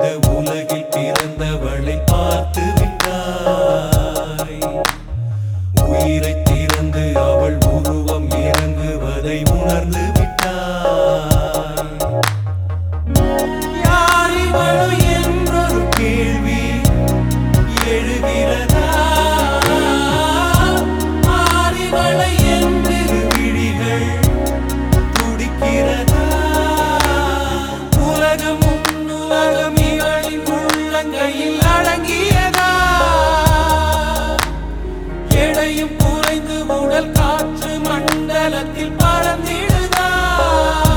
இந்த உலகில் பிறந்தவளை பார்த்து விட்டாய் உயிரை திறந்து அவள் உருவம் இறங்குவதை உணர்ந்து விட்டாய் யார் இவளோ என்றொரு கேள்வி எழுகிறதா மாறிவளை என்றிரு விழிகள் துடிக்கிறதா உலகம் உலகம் இவளின் உள்ளங்கையில் அடங்கியதா எடையும் குறைந்து உடல் காற்று மண்டலத்தில் பறந்திடுதா